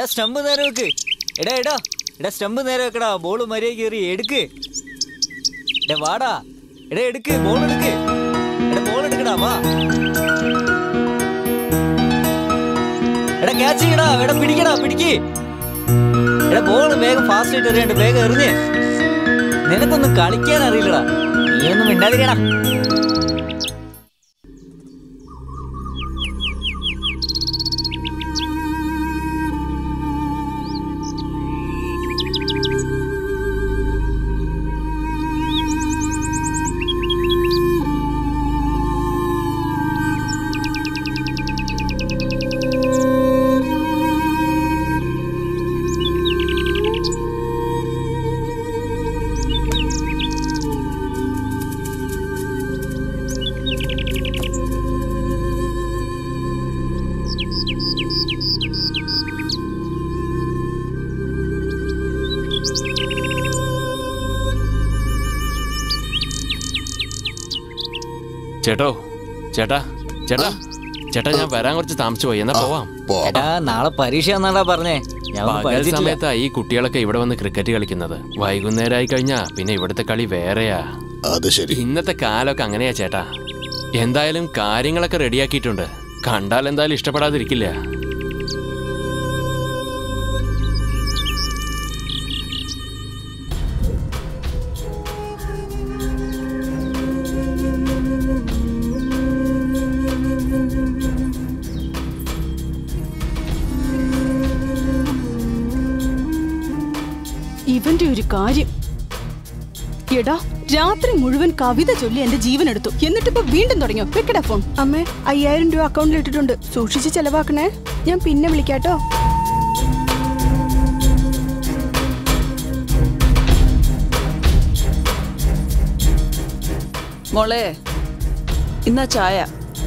Stump നേരെ വെക്ക് എടാ എടാ എടാ സ്റ്റമ്പ് നേരെ വെക്കടാ ബോള് മര്യാദ കയറി എടുക്ക് എടാ വാടാ എടാ എടുക്ക് ബോൾ എടുക്ക് എടാ ബോൾ എടുക്കടാ വാ എടാ ക്യാച്ച് ചെയ്യടാ എടാ പിടിക്കടാ പിടിക്ക് എടാ ബോൾ വേഗം ഫാസ്റ്റ് ആയിട്ട് എറിയണ്ട് വേഗം എറിഞ്ഞ് നിനക്കൊന്നും കളിക്കാൻ അറിയില്ലടാ നീ ഒന്നും മിണ്ടാതിരിക്കടാ ചേട്ടോ ചേട്ടാ ചേട്ടാ ചേട്ടാ ഞാൻ വരാൻ കുറച്ച് താമസിച്ചു പോയി എന്നാ പോവാം പോവാം എടാ നാളെ പരീക്ഷ എന്നാടാ പറഞ്ഞേ ഞാൻ ഒന്നും പകൽ പഠിച്ചിട്ടില്ല സമയത്താ ഈ കുട്ടികളൊക്കെ ഇവിടെ വന്ന് ക്രിക്കറ്റ് കളിക്കുന്നത് വൈകുന്നേരമായി കഴിഞ്ഞാ പിന്നെ ഇവിടുത്തെ കളി വേറെയാ അത് ശരി ഇന്നത്തെ കാലമൊക്കെ അങ്ങനെയാ ചേട്ടാ എന്തായാലും കാര്യങ്ങളൊക്കെ റെഡിയാക്കിയിട്ടുണ്ട് കണ്ടാൽ എന്തായാലും ഇഷ്ടപ്പെടാതിരിക്കില്ല ഇവന്റെ ഒരു കാര്യം എടാ രാത്രി മുഴുവൻ കവിത ചൊല്ലി എന്റെ ജീവൻ എടുത്തു എന്നിട്ടിപ്പോ വീണ്ടും തുടങ്ങിയോ വെക്കടാ ഫോൺ അമ്മേ അയ്യായിരം രൂപ അക്കൗണ്ടിൽ ഇട്ടിട്ടുണ്ട് സൂക്ഷിച്ച് ചെലവാക്കണേ ഞാൻ പിന്നെ വിളിക്കാട്ടോ മോളെ ഇന്നാ ചായ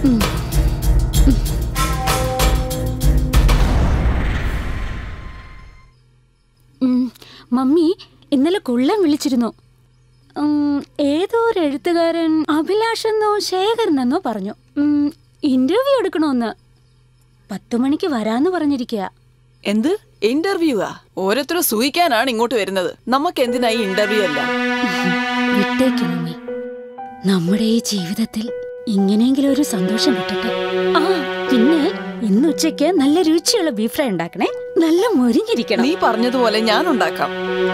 ഉം, മമ്മി ഇന്നലെ കുള്ളൻ വിളിച്ചിരുന്നു ഉം, ഏതോ ഒരു എഴുത്തുകാരൻ അഭിലാഷെന്നോ ശേഖരനെന്നോ പറഞ്ഞു ഉം, ഇന്റർവ്യൂ എടുക്കണമെന്ന് പത്തു മണിക്ക് വരാന്ന് പറഞ്ഞിരിക്കുക എന്ത് ഇന്റർവ്യൂവാ ഓരോരുത്തരും സൂഹിക്കാനാണ് ഇങ്ങോട്ട് വരുന്നത് നമുക്ക് എന്തിനാ ഈ ഇന്റർവ്യൂ അല്ല വിട്ടേക്ക് മമ്മി നമ്മുടെ ഈ ജീവിതത്തിൽ ഇങ്ങനെയെങ്കിലും ഒരു സന്തോഷം കിട്ടട്ടെ ആ പിന്നെ ഇന്ന് ഉച്ചയ്ക്ക് നല്ല രുചിയുള്ള ബീഫ് ഫ്രൈ ഉണ്ടാക്കണേ നല്ല മൊരിഞ്ഞിരിക്കണം നീ പറഞ്ഞതുപോലെ ഞാൻ ഉണ്ടാക്കാം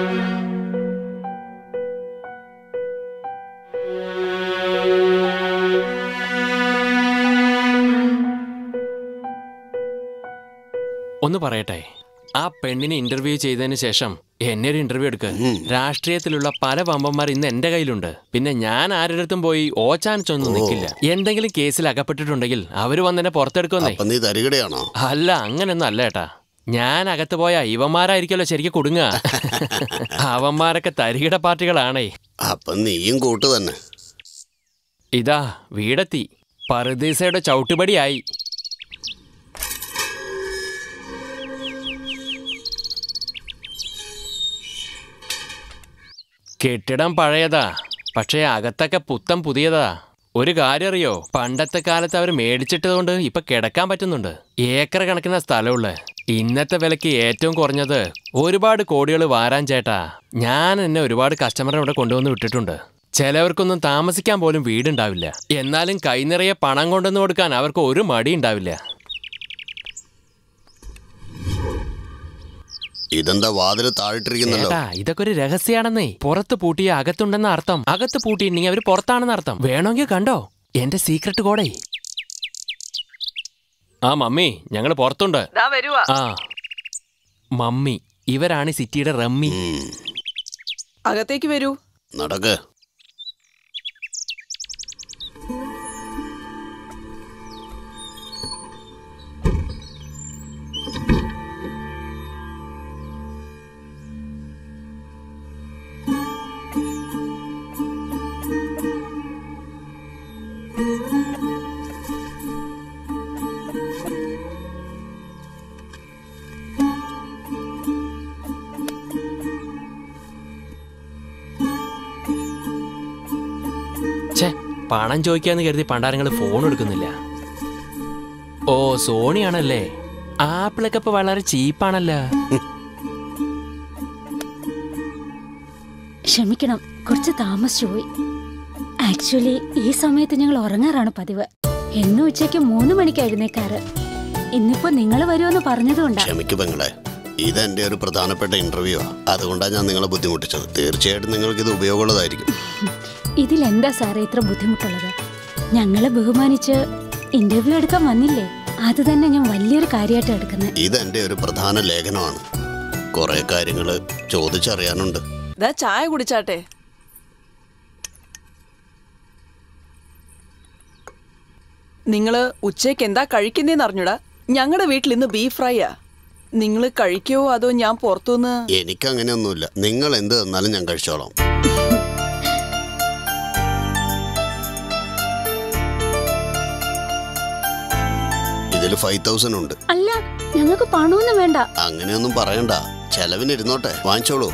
ഒന്ന് പറയട്ടെ ആ പെണ്ണിനെ ഇന്റർവ്യൂ ചെയ്തതിന് ശേഷം എന്നെ ഒരു ഇന്റർവ്യൂ എടുക്ക് രാഷ്ട്രീയത്തിലുള്ള പല വമ്പന്മാർ ഇന്ന് എന്റെ കയ്യിലുണ്ട് പിന്നെ ഞാൻ ആരുടെ പോയി ഓച്ചാനിച്ചൊന്നും നിൽക്കില്ല എന്തെങ്കിലും കേസിൽ അകപ്പെട്ടിട്ടുണ്ടെങ്കിൽ അവര് വന്നെന്നെ പുറത്തെടുക്കുന്നേ അപ്പൊ നീ തരികടയാണോ അല്ല അങ്ങനൊന്നും അല്ല ഏട്ടാ ഞാൻ അകത്ത് പോയ ഇവന്മാരായിരിക്കുമല്ലോ ശരിക്കും കൊടുങ്ങുക അവന്മാരൊക്കെ തരികിട പാർട്ടികളാണേ അപ്പൊ നീയും കൂട്ട് തന്നെ ഇതാ വീടെത്തി പറുദീസയുടെ ചവിട്ടുപടിയായി കെട്ടിടം പഴയതാ പക്ഷേ അകത്തൊക്കെ പുത്തം പുതിയതാ ഒരു കാര്യം അറിയോ പണ്ടത്തെ കാലത്ത് അവർ മേടിച്ചിട്ടതുകൊണ്ട് ഇപ്പൊ കിടക്കാൻ പറ്റുന്നുണ്ട് ഏക്കർ കണക്കിന് സ്ഥലമുള്ള ഇന്നത്തെ വിലക്ക് ഏറ്റവും കുറഞ്ഞത് ഒരുപാട് കോടികൾ വാരാൻ ചേട്ടാ ഞാൻ എന്നെ ഒരുപാട് കസ്റ്റമറെ ഇവിടെ കൊണ്ടുവന്ന് വിട്ടിട്ടുണ്ട് ചിലവർക്കൊന്നും താമസിക്കാൻ പോലും വീടുണ്ടാവില്ല എന്നാലും കൈനിറയെ പണം കൊണ്ടുവന്ന് കൊടുക്കാൻ അവർക്ക് ഒരു മടി ഉണ്ടാവില്ല ഇതെന്താ വാതില് താഴിട്ടിരിക്കുന്നല്ലോ ചേട്ടാ ഇതൊക്കെ ഒരു രഹസ്യാണെന്നേ പുറത്ത് പൂട്ടിയ അകത്തുണ്ടെന്ന അർത്ഥം അകത്ത് പൂട്ടിയിട്ടുണ്ടെങ്കിൽ അവര് പുറത്താണെന്ന് അർത്ഥം വേണമെങ്കിൽ കണ്ടോ എന്റെ സീക്രട്ട് കോഡേ ആ മമ്മി ഞങ്ങൾ പുറത്തുണ്ട് ദാ വരുവാ ആ മമ്മി ഇവരാണ് ഈ സിറ്റിയുടെ റമ്മി ഉം, അകത്തേക്ക് വരൂ നടക്ക് ഛേ പണം ചോദിക്കാന്ന് കരുതി പണ്ടാരങ്ങൾ ഫോൺ എടുക്കുന്നില്ല ഓ സോണിയാണല്ലേ ആപ്പിളൊക്കെ ഇപ്പൊ വളരെ ചീപ്പാണല്ലോ ക്ഷമിക്കണം കുറച്ച് താമസിച്ചു പോയി ആക്ച്വലി ഈ സമയത്ത് ഞങ്ങൾ ഉറങ്ങാറാണ് പതിവ് എന്നും ഉച്ചയ്ക്ക് മൂന്ന് മണിക്ക് എഴുന്നേക്കാറ് ഇന്നിപ്പോ നിങ്ങൾ വരുമെന്ന് പറഞ്ഞതുകൊണ്ടാ ക്ഷമിക്കു പെങ്ങളെ ഇത് എന്റെ ഒരു പ്രധാനപ്പെട്ട ഇന്റർവ്യൂ ആ അതുകൊണ്ടാണ് ഞാൻ നിങ്ങളെ ബുദ്ധിമുട്ടിച്ചത് തീർച്ചയായിട്ടും നിങ്ങൾക്ക് ഇത് ഉപയോഗമുള്ളതായിരിക്കും ഇതിലെന്താ സാറേ ഇത്ര ബുദ്ധിമുട്ടുള്ളത് ഞങ്ങളെ ബഹുമാനിച്ച് ഇന്റർവ്യൂ എടുക്കാൻ വന്നില്ലേ അത് തന്നെ ഞാൻ വലിയൊരു കാര്യമായിട്ട് എടുക്കുന്നത് ഇത് എന്റെ ഒരു പ്രധാന ലേഖനമാണ് കുറെ കാര്യങ്ങൾ ചോദിച്ചറിയാനുണ്ട് ദാ ചായ കുടിച്ചാട്ടെ നിങ്ങള് ഉച്ചയ്ക്ക് എന്താ കഴിക്കുന്നേന്ന് അറിഞ്ഞൂടാ ഞങ്ങളുടെ വീട്ടിൽ ഇന്ന് ബീഫ് ഫ്രൈയാ നിങ്ങൾ കഴിക്കോ അതോ ഞാൻ പുറത്തുനിന്ന് എനിക്ക് അങ്ങനെയൊന്നുമില്ല നിങ്ങൾ എന്ത് തന്നാലും ഞാൻ കഴിച്ചോളാം ഇതിൽ ഫൈവ് തൗസൻഡ് ഉണ്ട് അല്ല ഞങ്ങൾക്ക് പണമൊന്നും വേണ്ട അങ്ങനെയൊന്നും പറയണ്ട ചെലവിന് ഇരുന്നോട്ടെ വാങ്ങിച്ചോളൂ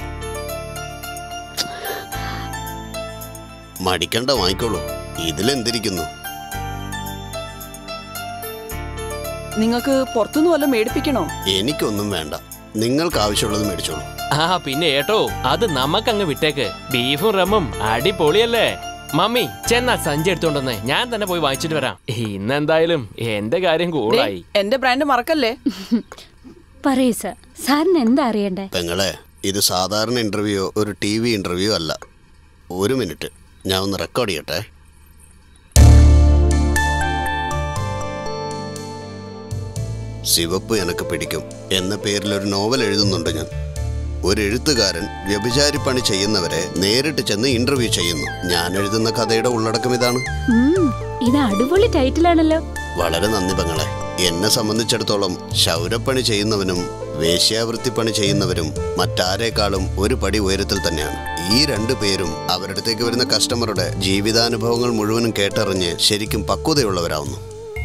മടിക്കണ്ട വാങ്ങിക്കോളൂ ഇതിലെന്തിരിക്കുന്നു നിങ്ങൾക്ക് പുറത്തുനിന്ന് വല്ലതും മേടിപ്പിക്കണോ എനിക്കൊന്നും വേണ്ട നിങ്ങൾക്ക് ആവശ്യമുള്ളത് മേടിച്ചോളൂ ആ പിന്നെ ഏട്ടോ അത് നമുക്കങ്ങ് വിട്ടേക്ക് ബീഫും റമ്മും അടിപൊളിയല്ലേ മമ്മി ചെന്നാ സഞ്ചി എടുത്തോണ്ടെന്ന് ഞാൻ തന്നെ പോയി വാങ്ങിച്ചിട്ട് വരാം ഇന്നെന്തായാലും എന്റെ കാര്യം ദേ, കൂടായി എന്റെ ബ്രാൻഡ് മറക്കല്ലേ പറയൂ സാർ സാറിന് എന്താ അറിയണ്ടേ പെങ്ങളെ ഇത് സാധാരണ ഇന്റർവ്യൂ ഒരു ടി വി ഇന്റർവ്യൂ അല്ല ഒരു മിനിറ്റ് ഞാൻ ഒന്ന് റെക്കോർഡ് ചെയ്യട്ടെ ശിവപ്പ് എനക്ക് പിടിക്കും എന്ന പേരിൽ ഒരു നോവൽ എഴുതുന്നുണ്ട് ഞാൻ ഒരു എഴുത്തുകാരൻ വ്യഭിചാരിപ്പണി ചെയ്യുന്നവരെ നേരിട്ട് ചെന്ന് ഇന്റർവ്യൂ ചെയ്യുന്നു ഞാൻ എഴുതുന്ന കഥയുടെ ഉള്ളടക്കം ഇതാണ് ഉം, ഇത് അടിപൊളി ടൈറ്റിലാണല്ലോ വളരെ നന്ദി പെങ്ങളെ എന്നെ സംബന്ധിച്ചിടത്തോളം ശൗരപ്പണി ചെയ്യുന്നവനും വേശ്യാവൃത്തിപ്പണി ചെയ്യുന്നവരും മറ്റാരേക്കാളും ഒരു പടി ഉയരത്തിൽ തന്നെയാണ് ഈ രണ്ടു പേരും അവരുടെ അടുത്തേക്ക് വരുന്ന കസ്റ്റമറുടെ ജീവിതാനുഭവങ്ങൾ മുഴുവനും കേട്ടറിഞ്ഞ് ശരിക്കും പക്വതയുള്ളവരാവുന്നു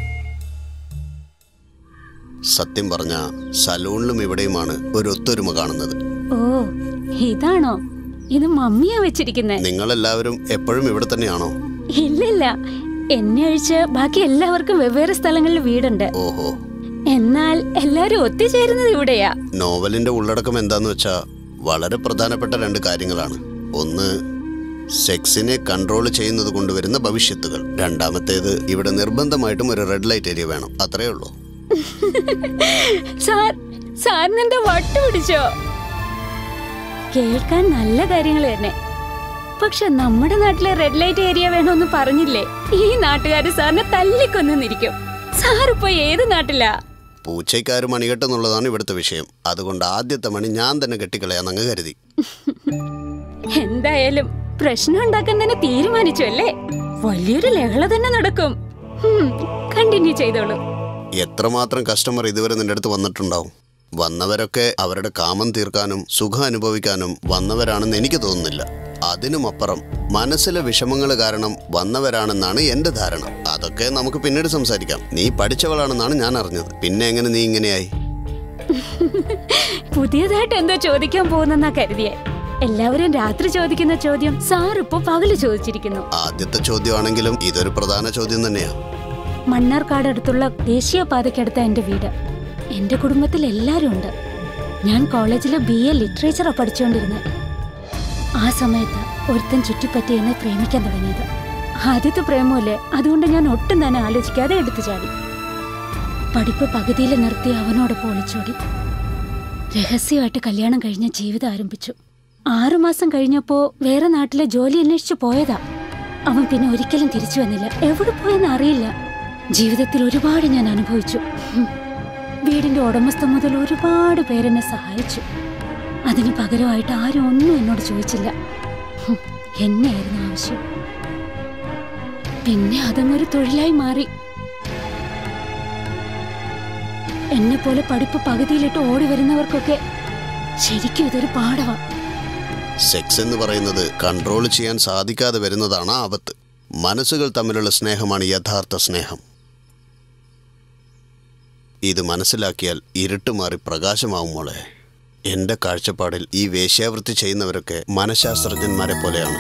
സത്യം പറഞ്ഞ സലൂണിലും ഇവിടെയുമാണ് ഒരു ഒത്തൊരുമ കാണുന്നത് ഓ ഇതാണോ ഇത് മമ്മിയാ വെച്ചിരിക്കുന്നേ നിങ്ങളെല്ലാവരും എപ്പോഴും ഇവിടെ തന്നെയാണോ ഇല്ലില്ല എന്നെ ഒഴിച്ച് ബാക്കി എല്ലാവർക്കും വെവ്വേറെ സ്ഥലങ്ങളിൽ വീടുണ്ട് ഓഹോ എന്നാൽ എല്ലാരും ഒത്തുചേരുന്നത് ഇവിടെയാ നോവലിന്റെ ഉള്ളടക്കം എന്താന്ന് വെച്ചാ വളരെ പ്രധാനപ്പെട്ട രണ്ട് കാര്യങ്ങളാണ് ഒന്ന് സെക്സിനെ കൺട്രോൾ ചെയ്യുന്നത് കൊണ്ടുവരുന്ന ഭവിഷ്യത്തുകൾ രണ്ടാമത്തേത് ഇവിടെ നിർബന്ധമായിട്ടും ഒരു റെഡ് ലൈറ്റ് ഏരിയ വേണം അത്രേ ഉള്ളൂ സാർ സാറിന് എന്താ വട്ടു പിടിച്ചോ കേൾക്കാൻ നല്ല കാര്യങ്ങൾ തന്നെ പക്ഷെ നമ്മുടെ നാട്ടിലെ റെഡ് ലൈറ്റ് ഏരിയ വേണമെന്ന് പറഞ്ഞില്ലേ ഈ നാട്ടുകാര് സാറിനെ തല്ലിക്കൊന്നിരിക്കും സാർ ഇപ്പൊ ഏത് നാട്ടിലാ പൂച്ചയ്ക്കാര് മണികെട്ടെന്നുള്ളതാണ് ഇവിടുത്തെ വിഷയം അതുകൊണ്ട് ആദ്യത്തെ മണി ഞാൻ തന്നെ കെട്ടിക്കളയാന്നങ്ങ് കരുതി എന്തായാലും പ്രശ്നം ഉണ്ടാക്കാൻ തന്നെ തീരുമാനിച്ചു അല്ലേ വലിയൊരു ലഹള തന്നെ നടക്കും കണ്ടിന്യൂ ചെയ്തോളൂ എത്രമാത്രം കസ്റ്റമർ ഇതുവരെ നിന്റെ അടുത്ത് വന്നിട്ടുണ്ടാവും വന്നവരൊക്കെ അവരുടെ കാമം തീർക്കാനും സുഖം അനുഭവിക്കാനും വന്നവരാണെന്ന് എനിക്ക് തോന്നുന്നില്ല അതിനുമപ്പുറം മനസ്സിലെ വിഷമങ്ങൾ കാരണം വന്നവരാണെന്നാണ് എന്റെ ധാരണ അതൊക്കെ നമുക്ക് പിന്നീട് സംസാരിക്കാം നീ പഠിച്ചവളാണെന്നാണ് ഞാൻ അറിഞ്ഞത് പിന്നെ എങ്ങനെ നീ ഇങ്ങനെയായി പുതിയതായിട്ട് എന്തോ ചോദിക്കാൻ പോകുന്നെന്നാ കരുതിയെ എല്ലാവരും രാത്രി ചോദിക്കുന്ന ചോദ്യം സാർ ഇപ്പൊ പകല് ചോദിച്ചിരിക്കുന്നു ആദ്യത്തെ ചോദ്യമാണെങ്കിലും ഇതൊരു പ്രധാന ചോദ്യം തന്നെയാ മണ്ണാർക്കാട് അടുത്തുള്ള ദേശീയപാതയ്ക്കടുത്ത എന്റെ വീട് എന്റെ കുടുംബത്തിൽ എല്ലാരും ഉണ്ട് ഞാൻ കോളേജിൽ ബി എ ലിറ്ററേച്ചറാ പഠിച്ചുകൊണ്ടിരുന്നത് ആ സമയത്ത് ഒരുത്തൻ ചുറ്റിപ്പറ്റി എന്നെ പ്രേമിക്കാൻ തുടങ്ങിയത് ആദ്യത്തെ പ്രേമമല്ലേ അതുകൊണ്ട് ഞാൻ ഒട്ടും തന്നെ ആലോചിക്കാതെ എടുത്തു ചാടി പഠിപ്പ് പകുതിയിൽ നിർത്തി അവനോടൊപ്പം ഒളിച്ചോടി രഹസ്യമായിട്ട് കല്യാണം കഴിഞ്ഞ ജീവിതം ആരംഭിച്ചു ആറുമാസം കഴിഞ്ഞപ്പോ വേറെ നാട്ടിലെ ജോലി അന്വേഷിച്ചു പോയതാ അവൻ പിന്നെ ഒരിക്കലും തിരിച്ചു വന്നില്ല എവിടെ പോയെന്ന് അറിയില്ല ജീവിതത്തിൽ ഒരുപാട് ഞാൻ അനുഭവിച്ചു ഹും. വീടിന്റെ ഉടമസ്ഥ മുതൽ ഒരുപാട് പേരെന്നെ സഹായിച്ചു അതിന് പകരമായിട്ട് ആരും ഒന്നും എന്നോട് ചോദിച്ചില്ല ഹും. എന്നെയായിരുന്നു ആവശ്യം പിന്നെ അതങ്ങൊരു തൊഴിലായി മാറി എന്നെ പോലെ പഠിപ്പ് പകുതിയിലിട്ട് ഓടി വരുന്നവർക്കൊക്കെ ശരിക്കും ഇതൊരു പാഠമാ സെക്സ് എന്ന് പറയുന്നത് കൺട്രോൾ ചെയ്യാൻ സാധിക്കാതെ വരുന്നതാണ് ആപത്ത് മനസ്സുകൾ തമ്മിലുള്ള സ്നേഹമാണ് യഥാർത്ഥ സ്നേഹം ഇത് മനസ്സിലാക്കിയാൽ ഇരുട്ട് മാറി പ്രകാശമാവും മോളെ എൻ്റെ കാഴ്ചപ്പാടിൽ ഈ വേശ്യാവൃത്തി ചെയ്യുന്നവരൊക്കെ മനഃശാസ്ത്രജ്ഞന്മാരെ പോലെയാണ്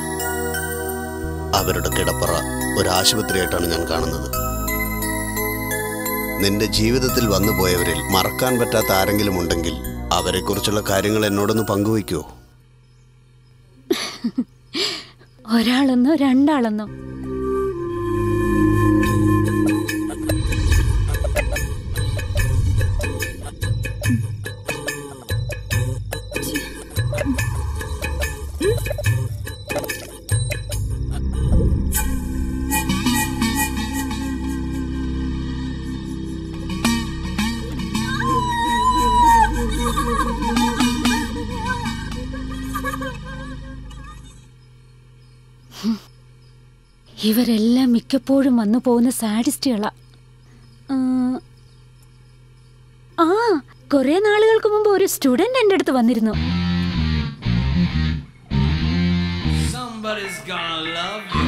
അവരുടെ കിടപ്പറ ഒരു ആശുപത്രിയായിട്ടാണ് ഞാൻ കാണുന്നത് നിന്റെ ജീവിതത്തിൽ വന്നു പോയവരിൽ മറക്കാൻ പറ്റാത്ത ആരെങ്കിലും ഉണ്ടെങ്കിൽ അവരെക്കുറിച്ചുള്ള കാര്യങ്ങൾ എന്നോടൊന്ന് പങ്കുവയ്ക്കുമോ ഒരാളെന്നോ രണ്ടാളെന്നോ ഇവരെല്ലാം മിക്കപ്പോഴും വന്നു പോകുന്ന സാഡിസ്റ്റുകളാ ആ, ആ കുറെ നാളുകൾക്ക് മുമ്പ് ഒരു സ്റ്റുഡന്റ് എൻ്റെ അടുത്ത് വന്നിരുന്നു Somebody's gonna love you.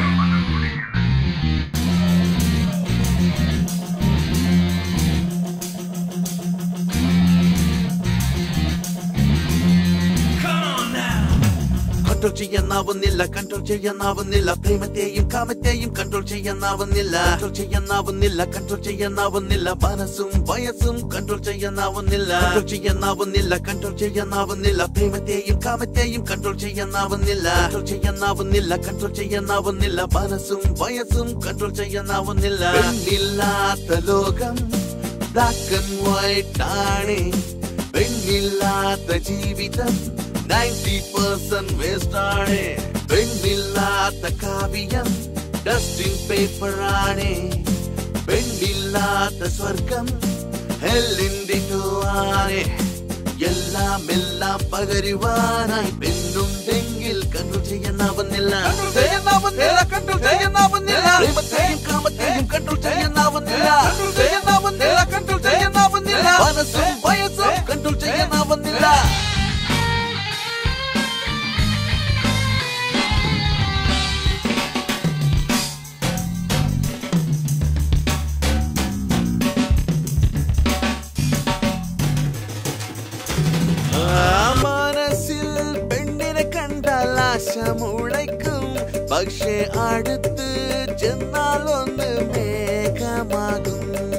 Come on now. Control ചെയ്യാനാവുന്നില്ല കൺട്രോൾ ചെയ്യാനാവുന്നില്ല പ്രേമത്തെയും കാമത്തെയും കൺട്രോൾ ചെയ്യാനാവുന്നില്ല കൺട്രോൾ ചെയ്യാനാവുന്നില്ല കൺട്രോൾ ചെയ്യാനാവുന്നില്ല മനസ്സും വയസ്സും കൺട്രോൾ ചെയ്യാനാവുന്നില്ല കൺട്രോൾ ചെയ്യാനാവുന്നില്ല കൺട്രോൾ ചെയ്യാനാവുന്നില്ല പ്രേമത്തെയും കാമത്തെയും കൺട്രോൾ ചെയ്യാനാവുന്നില്ല കൺട്രോൾ ചെയ്യാനാവുന്നില്ല കൺട്രോൾ ചെയ്യാനാവുന്നില്ല മനസ്സും വയസ്സും കൺട്രോൾ ചെയ്യാനാവുന്നില്ല പെണ്ണില്ലാത്ത ലോകം ബ്ലാക്ക് ആൻഡ് വൈറ്റ് ആണ് പെണ്ണില്ലാത്ത ജീവിതം നയൻറ്റി പെർസെന്റ് വേസ്റ്റ് ആണ് പെണ്ണില്ലാത്ത കാവ്യം ഡസ്റ്റിംഗ് പേപ്പർ ആണ് പെണ്ണില്ലാത്ത സ്വർഗം ഹെല്ലിന്റെ ആണ് എല്ലാം എല്ലാം പകരുവാനായി പെണ്ണുണ്ടെങ്കിൽ കൺട്രോൾ ചെയ്യാനാവുന്നില്ല ചെയ്യാനാവുന്നില്ല കൺട്രോൾ ചെയ്യാനാവുന്നില്ല പ്രേമത്തെയും കാമത്തെയും കൺട്രോൾ ചെയ്യാനാവുന്നില്ല ചെയ്യാനാവുന്നില്ല കൺട്രോൾ ചെയ്യാനാവുന്നില്ല മനസ്സും വയസ്സും കൺട്രോൾ ചെയ്യാനാവുന്നില്ല ആ മനസ്സിൽ പെണ്ണിനെ കണ്ടാൽ ആശ മുളയ്ക്കും പക്ഷേ അടുത്ത് ചെന്നാൽ ഒന്ന് മേഘമാകും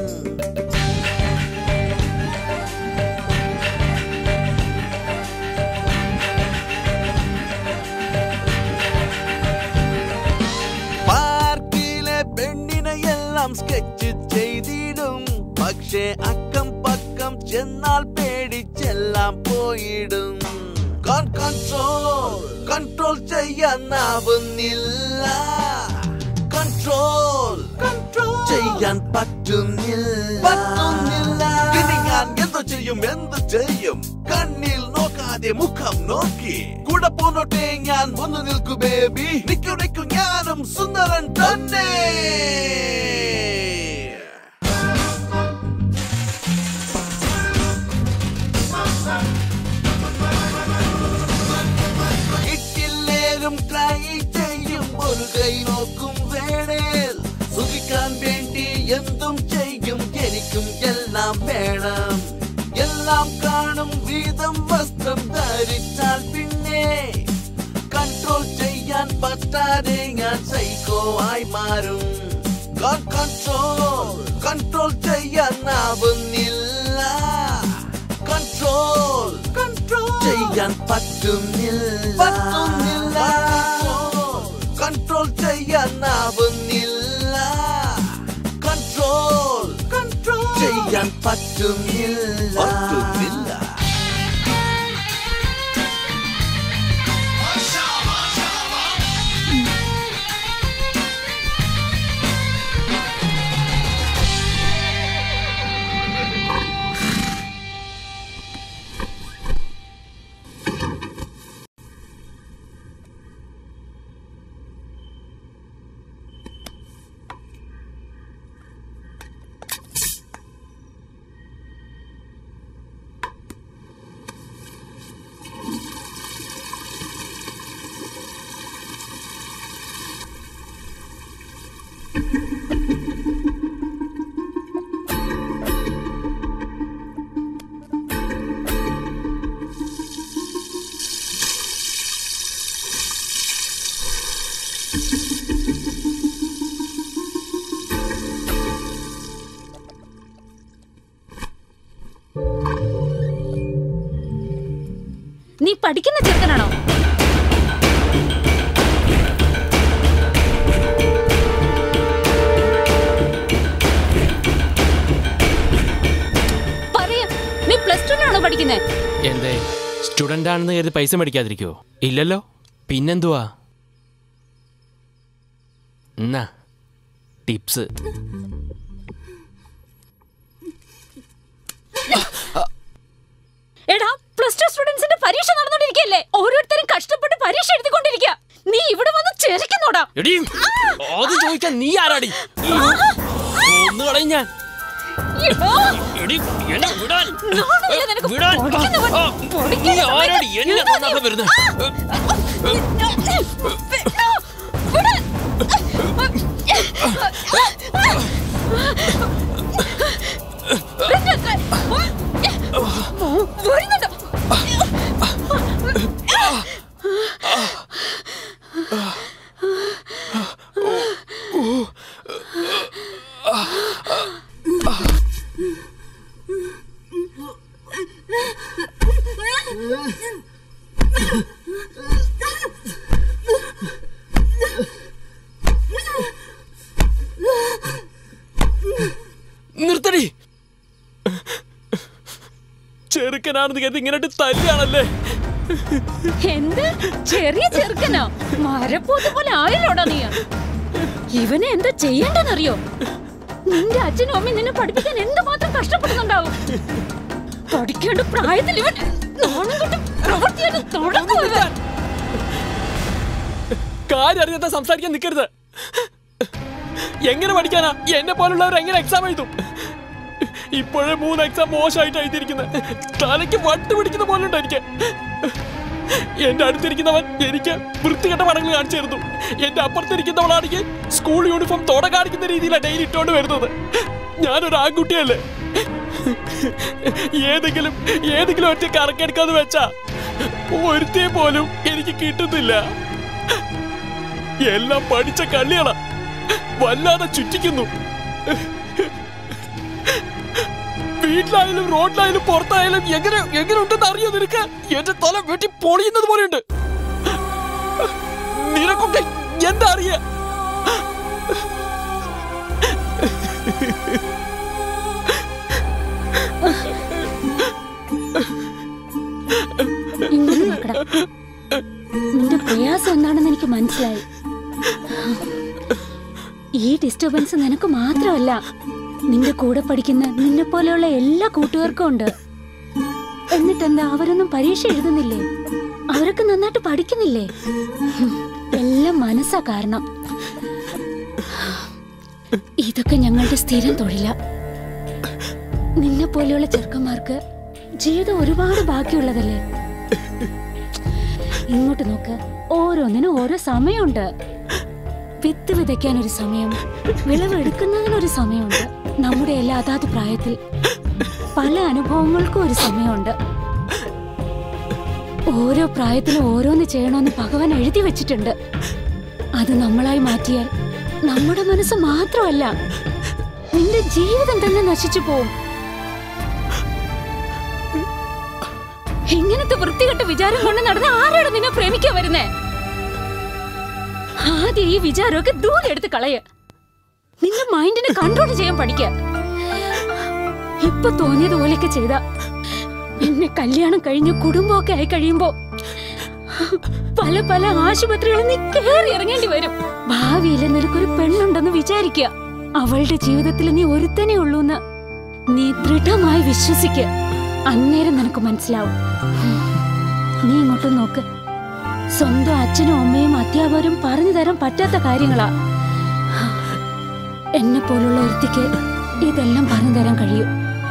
പാർക്കിലെ പെണ്ണിനെ എല്ലാം സ്കെച്ച് ചെയ്തിടും പക്ഷേ അക്കം പക്കം ചെന്നാൽ പേടിച്ചെല്ലാം പോയിടും കൺട്രോൾ കൺട്രോൾ ചെയ്യാനാവുന്നില്ല കൺട്രോൾ കൺട്രോൾ ചെയ്യാൻ പറ്റുന്നില്ല പറ്റുന്നില്ല ഇനി ഞാൻ എന്ത് ചെയ്യും എന്ത് ചെയ്യും കണ്ണിൽ നോക്കാതെ മുഖം നോക്കി കൂടെ പോന്നോട്ടെ ഞാൻ വന്നു നിൽക്കു ബേബി നിൽക്കു നിൽക്കു ഞാനും സുന്ദരൻ തന്നെ ഇട്ടില്ലേലും ട്രൈ ചെയ്യും ഒരു കൈ നോക്കും വേണേൽ സുഖിക്കാൻ വേണ്ടി എന്തും ചെയ്യും എനിക്കും എല്ലാം വേണം എല്ലാം കാണും വീതം വസ്ത്രം ധരിച്ചാൽ പിന്നെ കൺട്രോൾ ചെയ്യാൻ പറ്റാതെ ഞാൻ സൈക്കോ ആയി മാറും കൺട്രോൾ കൺട്രോൾ ചെയ്യാനാവുന്നില്ല കൺട്രോൾ കൺട്രോൾ ചെയ്യാൻ പറ്റുന്നില്ല പറ്റുന്നില്ല കൺട്രോൾ ചെയ്യാനാവുന്നില്ല കൺട്രോൾ കൺട്രോൾ ചെയ്യാൻ പറ്റുന്നില്ല പറ്റുന്നില്ല നീ പഠിക്കുന്ന ചെറുക്കനാണോ പറയാ നീ പ്ലസ് ടുനാണോ പഠിക്കുന്നത് എന്തേ സ്റ്റുഡന്റ് ആണെന്ന് കരുതി പൈസ മേടിക്കാതിരിക്കോ ഇല്ലല്ലോ പിന്നെന്തുവാ എന്നാ ടിപ്സ് എടാ പ്ലസ് ടു സ്റ്റുഡൻസിന്റെ പരീക്ഷ നടന്നുകൊണ്ടിരിക്കുകയല്ലേ ഓരോരുത്തരും കഷ്ടപ്പെട്ട് പരീക്ഷ എഴുതിക്കൊണ്ടിരിക്കുക നീ ഇവിടെ വന്ന് ചെറിക്കുന്നോടാ എടീ അത് ചോദിക്കാൻ നീ ആരാടി ഒന്ന് കളയും ഞാൻ എടീ, എന്നെ വിടാൻ. നാണമില്ല നിനക്ക്. വിടാൻ. പൊടിക്കുന്നവൻ. ആ, പൊടിക്കുന്ന നീ ആരാടി സമയത്ത് എന്നെ എന്താ നീ- നന്നാക്കാൻ വരുന്നത് വരുന്നുണ്ട് നിർത്തടി ചെറുക്കനാണെന്ന് കരുതി ഇങ്ങനെ തല്ലിയാണല്ലേ എന്ത് ചെറിയ ചെറുക്കനോ മരപ്പോത്ത് പോലെ ആയല്ലോടാ നീ ഇവനെ എന്താ ചെയ്യണ്ടെന്നറിയോ നിന്റെ അച്ഛനും അമ്മയും നിന്നെ പഠിപ്പിക്കാൻ എന്തുമാത്രം കഷ്ടപ്പെടുന്നുണ്ടാവും പഠിക്കേണ്ട പ്രായത്തിൽ ഇവൻ നാണം കൊണ്ട് പ്രവർത്തിയായിട്ട് തുടങ്ങും ഇവൻ കാര്യം അറിയാത്ത സംസാരിക്കാൻ നിൽക്കരുത് എങ്ങനെ പഠിക്കാനാ എന്നെ പോലുള്ളവർ എങ്ങനെ എക്സാം എഴുതും ഇപ്പോഴേ മൂന്ന് എക്സാം മോശമായിട്ട് എഴുതിയിരിക്കുന്നത് തലയ്ക്ക് വട്ട് പിടിക്കുന്ന പോലെ ഉണ്ട് എനിക്ക് എന്റെ അടുത്തിരിക്കുന്നവൻ എനിക്ക് വൃത്തികെട്ട പടങ്ങൾ കാണിച്ചു തരുന്നു എന്റെ അപ്പുറത്തിരിക്കുന്നവളാണെങ്കിൽ സ്കൂൾ യൂണിഫോം തോട കാണിക്കുന്ന രീതിയിലാണ് ഡെയിലി ഇട്ടോണ്ട് വരുന്നത് ഞാനൊരു ആൺകുട്ടിയല്ലേ ഏതെങ്കിലും ഏതെങ്കിലും ഒറ്റ കറക്കെടുക്കാന്ന് വെച്ചാ ഒരുത്തേ പോലും എനിക്ക് കിട്ടുന്നില്ല എല്ലാം പഠിച്ച കള്ളികളാ വല്ലാതെ ചുറ്റിക്കുന്നു വീട്ടിലായാലും റോഡിലായാലും പുറത്തായാലും എങ്ങനെ എങ്ങനെ ഉണ്ടെന്ന് അറിയോ നിനക്ക് എന്റെ തല വെട്ടി പൊളിയുന്നത് പോലെയുണ്ട് നിനക്കൊക്കെ എന്താ അറിയ ഇങ്ങോട്ട് നോക്കടാ നിന്റെ പ്രയാസം എന്താണെന്ന് എനിക്ക് മനസ്സിലായി ഈ ഡിസ്റ്റർബൻസ് നിനക്ക് മാത്രമല്ല നിന്റെ കൂടെ പഠിക്കുന്ന നിന്നെ പോലെയുള്ള എല്ലാ കൂട്ടുകാർക്കും ഉണ്ട് എന്നിട്ടെന്താ അവരൊന്നും പരീക്ഷ എഴുതുന്നില്ലേ അവരൊക്കെ നന്നായിട്ട് പഠിക്കുന്നില്ലേ ഹും, എല്ലാം മനസ്സാ കാരണം ഇതൊക്കെ ഞങ്ങളുടെ സ്ഥിരം തൊഴിലാ നിന്നെ പോലെയുള്ള ചെറുക്കന്മാർക്ക് ജീവിതം ഒരുപാട് ബാക്കിയുള്ളതല്ലേ ഇങ്ങോട്ട് നോക്ക് ഓരോന്നിനും ഓരോ സമയമുണ്ട് വിത്ത് വിതയ്ക്കാൻ ഒരു സമയം വിളവെടുക്കുന്നതിനൊരു സമയമുണ്ട് നമ്മുടെ എല്ലാ അതാത് പ്രായത്തിൽ പല അനുഭവങ്ങൾക്കും ഒരു സമയമുണ്ട് ഓരോ പ്രായത്തിലും ഓരോന്ന് ചെയ്യണമെന്ന് ഭഗവാൻ എഴുതി വെച്ചിട്ടുണ്ട് അത് നമ്മളായി മാറ്റിയാൽ നമ്മുടെ മനസ്സ് മാത്രമല്ല നിന്റെ ജീവിതം തന്നെ നശിച്ചു പോവും ഇങ്ങനത്തെ വൃത്തികെട്ട വിചാരം കൊണ്ട് നടന്ന ആരാണ് നിന്നെ പ്രേമിക്കാൻ വരുന്നേ ആദ്യം ഈ വിചാരമൊക്കെ ദൂരെ എടുത്ത് കളയ നിന്റെ മൈൻഡിനെ കൺട്രോൾ ചെയ്യാൻ പഠിക്ക ഇപ്പൊ തോന്നിയതുപോലെയൊക്കെ ചെയ്ത പിന്നെ കല്യാണം കഴിഞ്ഞ് കുടുംബമൊക്കെ ആയി കഴിയുമ്പോ പല പല ആശുപത്രികളിൽ നീ കയറി ഇറങ്ങേണ്ടി വരും ഭാവിയിൽ നിനക്കൊരു പെണ്ണുണ്ടെന്ന് വിചാരിക്കുക അവളുടെ ജീവിതത്തിൽ നീ ഒരുത്തനെ ഉള്ളൂന്ന് നീ ദൃഢമായി വിശ്വസിക്ക അന്നേരം നിനക്ക് മനസ്സിലാവും നീ ഇങ്ങോട്ട് നോക്ക് സ്വന്തം അച്ഛനും അമ്മയും അധ്യാപകരും പറഞ്ഞു തരാൻ പറ്റാത്ത കാര്യങ്ങളാ എന്നെ പോലുള്ള ഒരുത്തിക്ക് ഇതെല്ലാം പറഞ്ഞു തരാൻ കഴിയും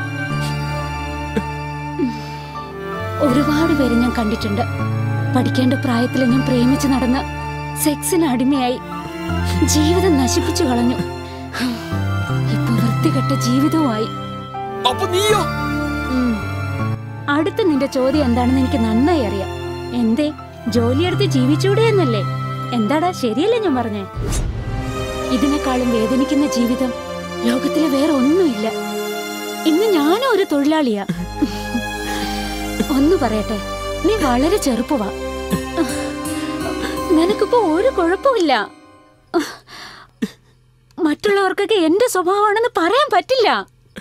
ഒരുപാട് പേര് ഞാൻ കണ്ടിട്ടുണ്ട് പഠിക്കേണ്ട പ്രായത്തിൽ ഞാൻ പ്രേമിച്ച് നടന്ന് സെക്സിന് അടിമയായി ജീവിതം നശിപ്പിച്ചു കളഞ്ഞു ഇപ്പൊ വൃത്തികെട്ട ജീവിതവുമായി അപ്പൊ നീയോ ഉം. അടുത്ത നിന്റെ ചോദ്യം എന്താണെന്ന് എനിക്ക് നന്നായി അറിയാം എന്തേ ജോലിയെടുത്ത് ജീവിച്ചൂടെ എന്നല്ലേ എന്താടാ ശരിയല്ലേ ഞാൻ പറഞ്ഞേ ഇതിനേക്കാളും വേദനിക്കുന്ന ജീവിതം ലോകത്തിലെ വേറെ ഒന്നുമില്ല ഇന്ന് ഞാനും ഒരു തൊഴിലാളിയാ ഒന്ന് പറയട്ടെ നീ വളരെ ചെറുപ്പവാ നിനക്കിപ്പോ ഒരു കുഴപ്പമില്ല മറ്റുള്ളവർക്കൊക്കെ എന്റെ സ്വഭാവമാണെന്ന് പറയാൻ പറ്റില്ല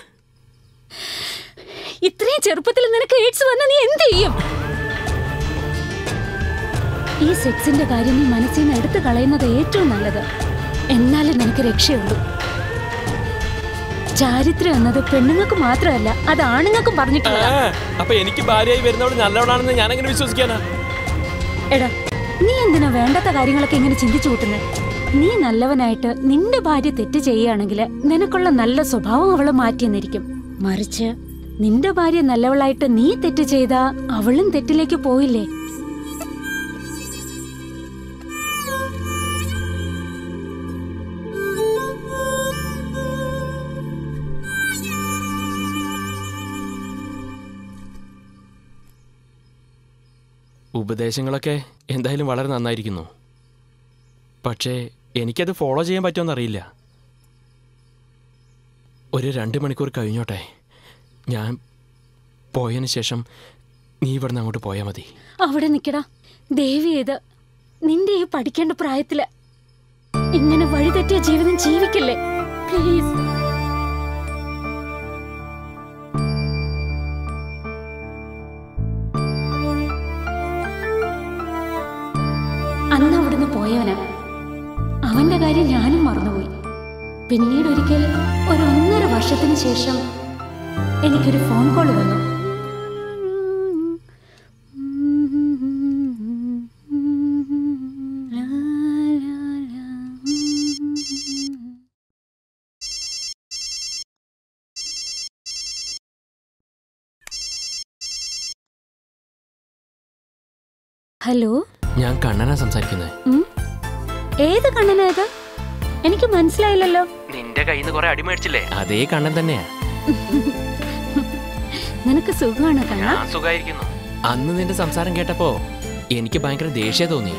ഇത്രയും ചെറുപ്പത്തിൽ നിനക്ക് എയ്ഡ്സ് വന്ന നീ എന്ത് ചെയ്യും ഈ സെക്സിന്റെ കാര്യം നീ മനസ്സിൽ നിന്ന് എടുത്തു കളയുന്നത് ഏറ്റവും നല്ലത് എന്നാലും നിനക്ക് രക്ഷയുള്ളൂ ചാരിത്രം എന്നത് പെണ്ണുങ്ങൾക്ക് മാത്രമല്ല അത് ആണുങ്ങൾക്കും പറഞ്ഞിട്ടുള്ള അപ്പൊ എനിക്ക് ഭാര്യയായി വരുന്നവൾ നല്ലവളാണെന്ന് ഞാൻ എങ്ങനെ വിശ്വസിക്കാനാ എടാ നീ എന്തിനാ വേണ്ടാത്ത കാര്യങ്ങളൊക്കെ ഇങ്ങനെ ചിന്തിച്ചു കൂട്ടുന്നത് നീ നല്ലവനായിട്ട് നിന്റെ ഭാര്യ തെറ്റ് ചെയ്യുകയാണെങ്കിൽ നിനക്കുള്ള നല്ല സ്വഭാവം അവള് മാറ്റിയെന്നിരിക്കും മറിച്ച് നിന്റെ ഭാര്യ നല്ലവളായിട്ട് നീ തെറ്റ് ചെയ്താ അവളും തെറ്റിലേക്ക് പോയില്ലേ ഉപദേശങ്ങളൊക്കെ എന്തായാലും വളരെ നന്നായിരിക്കുന്നു പക്ഷേ എനിക്കത് ഫോളോ ചെയ്യാൻ പറ്റുമെന്നറിയില്ല ഒരു രണ്ട് മണിക്കൂർ കഴിഞ്ഞോട്ടെ ഞാൻ പോയതിന് ശേഷം നീ ഇവിടുന്ന് അങ്ങോട്ട് പോയാൽ മതി അവിടെ നിക്കടാ ദേവി ഇത് നിന്റെ ഈ പഠിക്കേണ്ട പ്രായത്തില് ഇങ്ങനെ വഴിതെറ്റിയ ജീവിതം ജീവിക്കില്ലേ പ്ലീസ് അന്ന് അവിടുന്ന് പോയവനാ അവന്റെ കാര്യം ഞാനും മറന്നുപോയി പിന്നീട് ഒരിക്കൽ ഒരു ഒന്നര വർഷത്തിന് ശേഷം എനിക്കൊരു ഫോൺ കോൾ വന്നു ഹലോ ഞാൻ കണ്ണനാ സംസാരിക്കുന്നത് ഉം? ഏത് കണ്ണനാ ഇത് എനിക്ക് മനസ്സിലായില്ലല്ലോ നിന്റെ കയ്യിൽ നിന്ന് കുറെ അടി മേടിച്ചില്ലേ അതേ കണ്ണൻ തന്നെയാ നിനക്ക് സുഖമാണ് കണ്ണ ഞാൻ സുഖായിരിക്കുന്നു അന്ന് നിന്റെ സംസാരം കേട്ടപ്പോ എനിക്ക് ഭയങ്കര ദേഷ്യ തോന്നി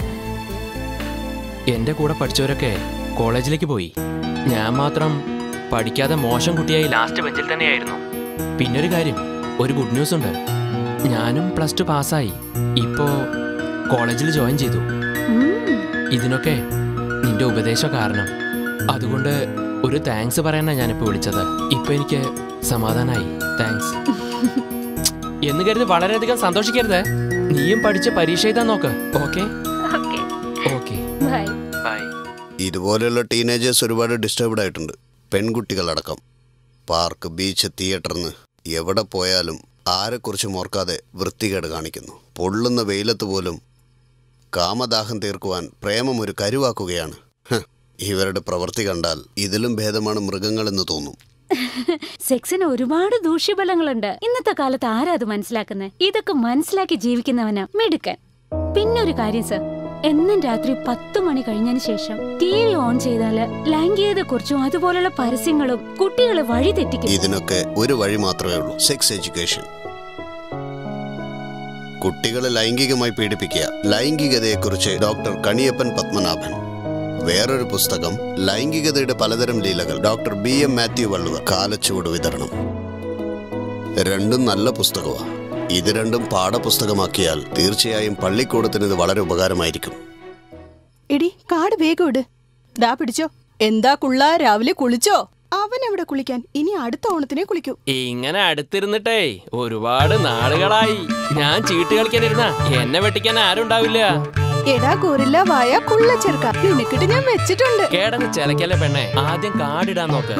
എന്റെ കൂടെ പഠിച്ചവരൊക്കെ കോളേജിലേക്ക് പോയി ഞാൻ മാത്രം പഠിക്കാതെ മോശം കുട്ടിയായി ലാസ്റ്റ് ബെഞ്ചിൽ തന്നെയായിരുന്നു പിന്നൊരു കാര്യം ഒരു ഗുഡ് ന്യൂസ് ഉണ്ട് ഞാനും പ്ലസ് ടു പാസ്സായി ഇപ്പോ കോളേജിൽ ജോയിൻ ചെയ്തു ഇതിനൊക്കെ നിന്റെ ഉപദേശം കാരണം അതുകൊണ്ട് ഒരു താങ്ക്സ് പറയാനാ ഞാനിപ്പോ വിളിച്ചത് ഇപ്പൊ എനിക്ക് സമാധാനായി താങ്ക്സ് എന്ന് കരുതി വളരെയധികം സന്തോഷിക്കരുത് നീയും പഠിച്ച് പരീക്ഷ എഴുതാൻ നോക്ക് ഓക്കെ ഓക്കെ ബൈ ബൈ ഇതുപോലെയുള്ള ടീനേജേഴ്സ് ഒരുപാട് ഡിസ്റ്റർബ്ഡ് ആയിട്ടുണ്ട് പെൺകുട്ടികളടക്കം പാർക്ക് ബീച്ച് തിയേറ്ററിന്ന് എവിടെ പോയാലും ആരെക്കുറിച്ചും ഓർക്കാതെ വൃത്തികേട് കാണിക്കുന്നു പൊള്ളുന്ന വെയിലത്ത് പോലും കാമദാഹം തീർക്കുവാൻ പ്രേമം ഒരു കരുവാക്കുകയാണ് ഹ്, ഇവരുടെ പ്രവൃത്തി കണ്ടാൽ ഇതിലും ഭേദമാണ് മൃഗങ്ങളെന്ന് തോന്നും സെക്സിന് ഒരുപാട് ദൂഷ്യഫലങ്ങളുണ്ട് ഇന്നത്തെ കാലത്ത് ആരാ അത് മനസ്സിലാക്കുന്നത് ഇതൊക്കെ മനസ്സിലാക്കി ജീവിക്കുന്നവനാ മിടുക്കൻ പിന്നൊരു കാര്യം സർ എന്നും രാത്രി പത്തു മണി കഴിഞ്ഞതിന് ശേഷം ടി വി ഓൺ ചെയ്താല് ലൈംഗികതയെ കുറിച്ചും അതുപോലുള്ള പരസ്യങ്ങളും കുട്ടികളെ വഴിതെറ്റിക്കും ഇതിനൊക്കെ ഒരു വഴി മാത്രമേ ഉള്ളൂ സെക്സ് എഡ്യൂക്കേഷൻ കുട്ടികളെ ലൈംഗികമായി പീഡിപ്പിക്കുക ലൈംഗികതയെക്കുറിച്ച് ഡോക്ടർ കണിയപ്പൻ പത്മനാഭൻ വേറൊരു പുസ്തകം ലൈംഗികതയുടെ പലതരം ലീലകൾ doctor B M Mathew Valluvar Kalachuvadu വിതരണം രണ്ടും നല്ല പുസ്തകമാണ് ഇത് രണ്ടും പാഠപുസ്തകമാക്കിയാൽ തീർച്ചയായും പള്ളിക്കൂടത്തിന് ഇത് വളരെ ഉപകാരമായിരിക്കും എടി കാട് വേഗം ഇട് ദാ പിടിച്ചോ എന്താ കുള്ള രാവിലെ കുളിച്ചോ അവൻ എവിടെ കുളിക്കാൻ ഇനി അടുത്ത ഓണത്തിനെ കുളിക്കൂ ഇങ്ങനെ അടുത്തിരുന്നിട്ടേ ഒരുപാട് നാളുകളായി ഞാൻ ചീട്ട് കളിക്കാനിരുന്ന എന്നെ വെട്ടിക്കാൻ ആരും ഉണ്ടാവില്ല എടാ ഗോറില്ല വായ കുള്ള ചെറുക്ക നിനക്കിട്ട് ഞാൻ വെച്ചിട്ടുണ്ട് കേടന്ന് ചിലക്കല്ലേ പെണ്ണെ ആദ്യം കാടിടാൻ നോക്ക്